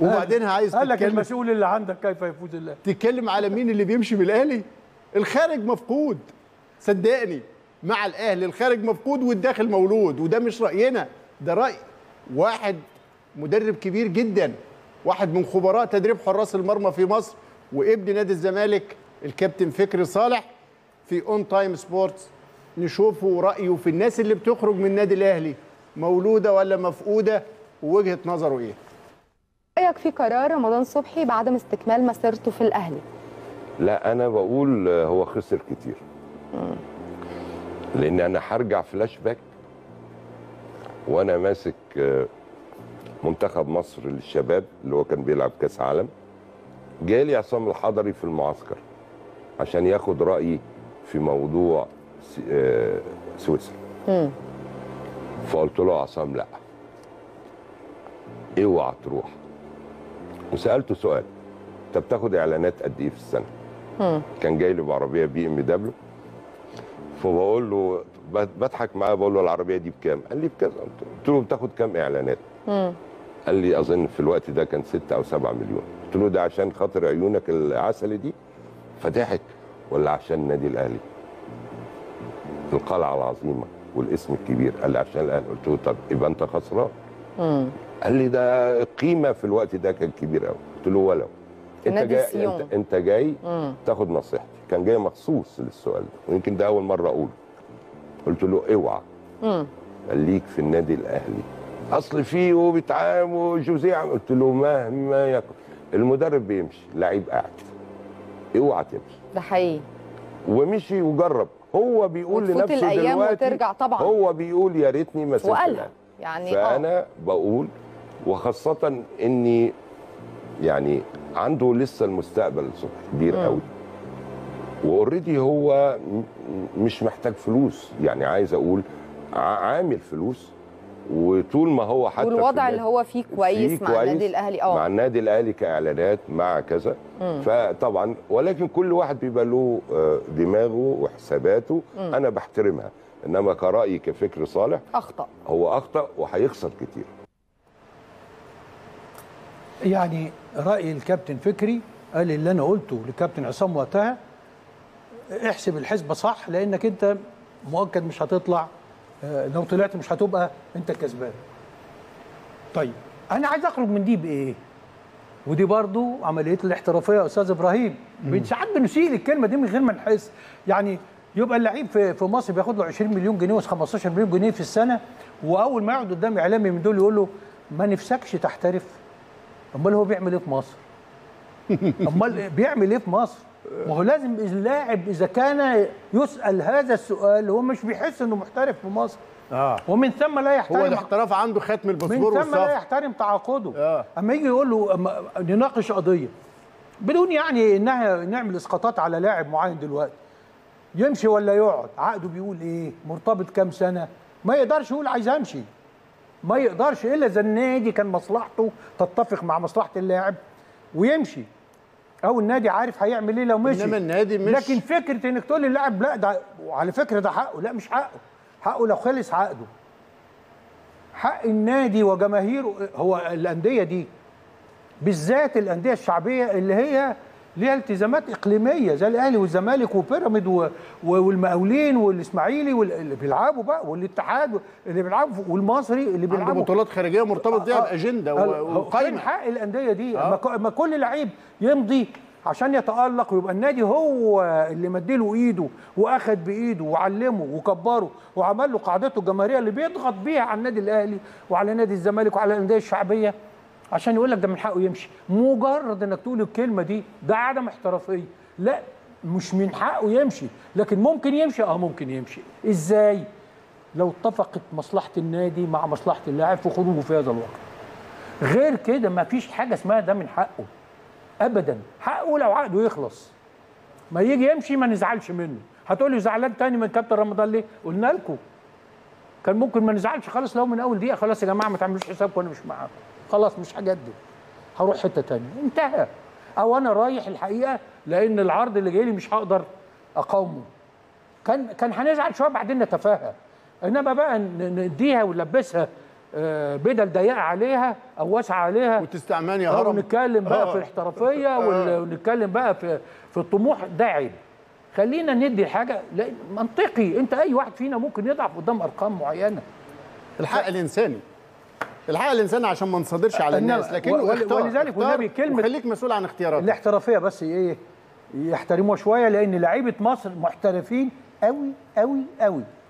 وبعدين عايز قال لك تتكلم المسؤول اللي عندك كيف يفوز الاهلي تتكلم على مين اللي بيمشي من الاهلي الخارج مفقود صدقني مع الاهلي الخارج مفقود والداخل مولود وده مش راينا ده راي واحد مدرب كبير جدا واحد من خبراء تدريب حراس المرمى في مصر وابن نادي الزمالك الكابتن فكري صالح في اون تايم سبورتس نشوفه رايه في الناس اللي بتخرج من النادي الاهلي مولوده ولا مفقوده ووجهه نظره ايه رايك في قرار رمضان صبحي بعدم استكمال مسيرته في الاهلي لا انا بقول هو خسر كتير لان انا هرجع فلاش باك وانا ماسك منتخب مصر للشباب اللي هو كان بيلعب كاس عالم جالي عصام الحضري في المعسكر عشان ياخد رايي في موضوع س- آه، سويسرا مم. فقلت له عصام لا اوعى تروح وسالته سؤال انت بتاخد اعلانات قد ايه في السنه مم. كان جاي لي بعربيه بي ام دبليو فبقول له بت- بضحك معاه بقول له العربيه دي بكام؟ قال لي بكذا قلت له- قلت له بتاخد كام اعلانات؟ مم. قال لي اظن في الوقت ده كان 6 او 7 مليون قلت له ده عشان خاطر عيونك العسل دي فضحك ولا عشان النادي الاهلي القلعه العظيمه والاسم الكبير قال لي عشان الاهلي قلت له طب يبقى انت خسران مم. قال لي ده القيمه في الوقت ده كان كبير قوي قلت له ولو انت نادي جاي السيون. انت, انت جاي مم. تاخد نصيحتي كان جاي مخصوص للسؤال ده ويمكن ده اول مره اقوله قلت له اوعى مم. خليك في النادي الاهلي اصل فيه وبيتعامل وجوزيه عم- قلت له مهما يكن المدرب بيمشي لعيب قاعد اوعى تمشي ده حقيقي ومشي وجرب هو بيقول وتفوت لنفسه الأيام دلوقتي وترجع طبعاً. هو بيقول يا ريتني ما سبت وقالها الأهلي. يعني اه فانا بقول وخاصه اني يعني عنده لسه المستقبل صبح كبير مم. قوي واوريدي هو م- م- مش محتاج فلوس يعني عايز اقول ع- عامل فلوس وطول ما هو حتى في والوضع النادي- اللي هو فيه كويس فيه مع النادي الاهلي مع اه النادي الاهلي كاعلانات مع كذا مم. فطبعا ولكن كل واحد بيبقى له آه، دماغه وحساباته مم. انا بحترمها انما كرايي كفكر صالح اخطا هو اخطا وهيخسر كتير يعني راي الكابتن فكري قال اللي انا قلته للكابتن عصام وقتها احسب الحسبه صح لانك انت مؤكد مش هتطلع آه، لو طلعت مش هتبقى انت الكسبان طيب انا عايز اخرج من دي بايه ودي برضو عمليه الاحترافيه يا استاذ ابراهيم بن- ساعات بنسيء الكلمه دي من غير ما نحس يعني يبقى اللعيب في في مصر بياخد له 20 مليون جنيه و15 مليون جنيه في السنه واول ما يقعد قدام اعلامي من دول يقول له ما نفسكش تحترف امال هو بيعمل ايه في مصر امال بيعمل ايه في مصر ما هو لازم اللاعب اذا كان يسال هذا السؤال هو مش بيحس انه محترف في مصر اه ومن ثم لا يحترم هو الاحتراف عنده ختم من الباسبور ثم لا والصف يحترم تعاقده آه. اما يجي يقول له أما نناقش قضيه بدون يعني انها نعمل اسقاطات على لاعب معين دلوقتي يمشي ولا يقعد عقده بيقول ايه مرتبط كام سنه ما يقدرش يقول عايز امشي ما يقدرش الا اذا النادي كان مصلحته تتفق مع مصلحه اللاعب ويمشي او النادي عارف هيعمل ايه لو مشي انما النادي مش لكن فكره انك تقول للاعب لا ده وعلى فكره ده حقه لا مش حقه حقه لو خلص عقده حق النادي وجماهيره هو الانديه دي بالذات الانديه الشعبيه اللي هي ليها التزامات اقليميه زي الاهلي والزمالك وبيراميد و- و- والمقاولين والاسماعيلي وال- اللي بيلعبوا بقى والاتحاد اللي بيلعبوا والمصري اللي عنده بيلعبوا بطولات خارجيه مرتبط بيها آه، باجنده آه، و- هو فين وقايمه حق الانديه دي آه. اما ك- اما كل لعيب يمضي عشان يتالق ويبقى النادي هو اللي مديله ايده واخد بايده وعلمه وكبره وعمل له قاعدته الجماهيريه اللي بيضغط بيها على النادي الاهلي وعلى نادي الزمالك وعلى الانديه الشعبيه عشان يقول لك ده من حقه يمشي مجرد انك تقول الكلمه دي ده عدم احترافيه لا مش من حقه يمشي لكن ممكن يمشي اه ممكن يمشي ازاي لو اتفقت مصلحه النادي مع مصلحه اللاعب في خروجه في هذا الوقت غير كده ما فيش حاجه اسمها ده من حقه ابدا حقه لو عقده يخلص ما يجي يمشي ما نزعلش منه هتقول لي زعلان تاني من كابتن رمضان ليه قلنا لكم كان ممكن ما نزعلش خالص لو من اول دقيقه خلاص يا جماعه ما تعملوش حسابكم وانا مش معاكم خلاص مش هجدد هروح حته تانية انتهى او انا رايح الحقيقه لان العرض اللي جاي لي مش هقدر اقاومه كان كان هنزعل شويه بعدين نتفاهى انما بقى ن- نديها ونلبسها آه، بدل ضيقه عليها او واسعه عليها وتستعمان يا اه هرم ونتكلم بقى آه. في الاحترافيه وال- ونتكلم بقى في في الطموح ده عيب خلينا ندي حاجه لا، منطقي انت اي واحد فينا ممكن يضعف قدام ارقام معينه الحق الانساني الحق الانساني عشان ما نصادرش على إنما- الناس لكن ول- ولذلك والنبي كلمة- خليك مسؤول عن اختياراتك الاحترافيه بس ايه يحترموها شويه لان لعيبه مصر محترفين قوي قوي قوي